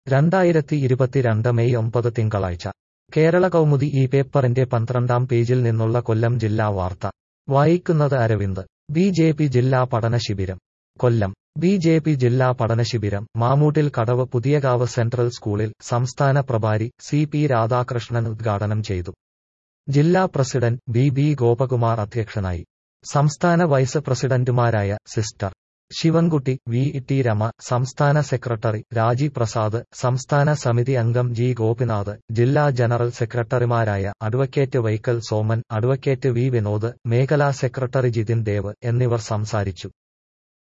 രണ്ടായിരത്തി ഇരുപത്തിരണ്ട് മെയ് ഒമ്പത് തിങ്കളാഴ്ച കേരള കൗമുദി ഈ പേപ്പറിന്റെ പന്ത്രണ്ടാം പേജിൽ നിന്നുള്ള കൊല്ലം ജില്ലാ വാർത്ത വായിക്കുന്നത് അരവിന്ദ് ബി ജെ പി ജില്ലാ പഠന ശിബിരം കൊല്ലം ബി ജെ പി ജില്ലാ പഠന ശിബിരം മാമൂട്ടിൽ കടവ് പുതിയകാവ് സെൻട്രൽ സ്കൂളിൽ സംസ്ഥാന പ്രഭാരി സി പി രാധാകൃഷ്ണൻ ഉദ്ഘാടനം ചെയ്തു ജില്ലാ പ്രസിഡന്റ് ബി ബി ഗോപകുമാർ അധ്യക്ഷനായി സംസ്ഥാന വൈസ് പ്രസിഡന്റുമാരായ sister Sivankutty V T Rema സംസ്ഥാന സെക്രട്ടറി രാജി പ്രസാദ് സംസ്ഥാന സമിതി അംഗം ജി ഗോപിനാഥ് ജില്ലാ ജനറൽ സെക്രട്ടറിമാരായ advocate Vaikkal Soman advocate V Vinod മേഖലാ സെക്രട്ടറി ജിതിൻ ദേവ് എന്നിവർ സംസാരിച്ചു